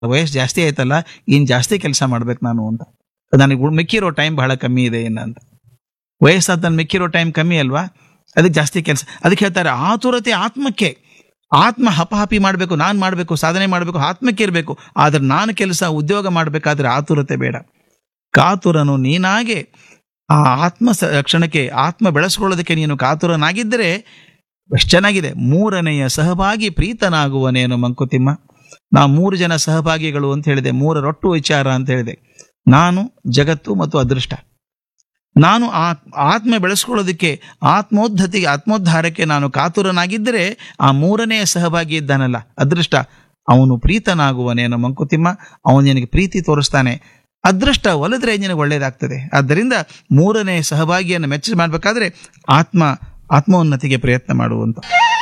ವಯಸ್ಸು ಜಾಸ್ತಿ ಆಯ್ತಲ್ಲ ಇನ್ನು ಜಾಸ್ತಿ ಕೆಲಸ ಮಾಡ್ಬೇಕು ನಾನು ಅಂತ ನನಗೆ ಉಳ್- ಮಿಕ್ಕಿರೋ ಟೈಮ್ ಬಹಳ ಕಮ್ಮಿ ಇದೆ ಇನ್ನು ಅಂತ ವಯಸ್ಸಾದ ನನ್ನ ಮಿಕ್ಕಿರೋ ಟೈಮ್ ಕಮ್ಮಿ ಅಲ್ವಾ ಅದಕ್ಕೆ ಜಾಸ್ತಿ ಕೆಲಸ ಅದಕ್ಕೆ ಹೇಳ್ತಾರೆ ಆತುರತೆ ಆತ್ಮಕ್ಕೆ ಆತ್ಮ ಹಪಹಪಿ ಮಾಡಬೇಕು ನಾನು ಮಾಡಬೇಕು ಸಾಧನೆ ಮಾಡಬೇಕು ಆತ್ಮಕ್ಕೆ ಇರಬೇಕು ಆದ್ರೆ ನಾನು ಕೆಲಸ ಉದ್ಯೋಗ ಮಾಡಬೇಕಾದ್ರೆ ಆತುರತೆ ಬೇಡ ಕಾತುರನು ನೀನಾಗೆ ಆ ಆತ್ಮ ಸ- ಕ್ಷಣಕ್ಕೆ ಆತ್ಮ ಬೆಳೆಸ್ಕೊಳ್ಳೋದಕ್ಕೆ ನೀನು ಕಾತುರನಾಗಿದ್ದರೆ ಎಷ್ಟು ಚೆನ್ನಾಗಿದೆ ಮೂರನೆಯ ಸಹಭಾಗಿ ಪ್ರೀತನಾಗುವನೇನು ಮಂಕುತಿಮ್ಮ ನಾ ಮೂರು ಜನ ಸಹಭಾಗಿಗಳು ಅಂತ ಹೇಳಿದೆ ಮೂರರೊಟ್ಟು ವಿಚಾರ ಅಂತ ಹೇಳಿದೆ ನಾನು ಜಗತ್ತು ಮತ್ತು ಅದೃಷ್ಟ ನಾನು ಆ ಆತ್ಮ ಬೆಳೆಸ್ಕೊಳ್ಳೋದಕ್ಕೆ ಆತ್ಮೋದ್ಧತಿಗೆ ಆತ್ಮೋದ್ಧಾರಕ್ಕೆ ನಾನು ಕಾತುರನಾಗಿದ್ದರೆ ಆ ಮೂರನೆಯ ಸಹಭಾಗಿ ಇದ್ದಾನಲ್ಲ ಅದೃಷ್ಟ ಅವನು ಪ್ರೀತನಾಗುವನೇನು ಮಂಕುತಿಮ್ಮ ಅವನು ನಿನಗೆ ಪ್ರೀತಿ ತೋರಿಸ್ತಾನೆ ಅದೃಷ್ಟ ಒಲಿದ್ರೆ ನಿನಗೆ ಒಳ್ಳೇದಾಗ್ತದೆ ಆದ್ದರಿಂದ ಮೂರನೇ ಸಹಭಾಗಿಯನ್ನು ಮೆಚ್ಚ ಮಾಡಬೇಕಾದ್ರೆ ಆತ್ಮ ಆತ್ಮೋನ್ನತಿಗೆ ಪ್ರಯತ್ನ ಮಾಡುವಂತ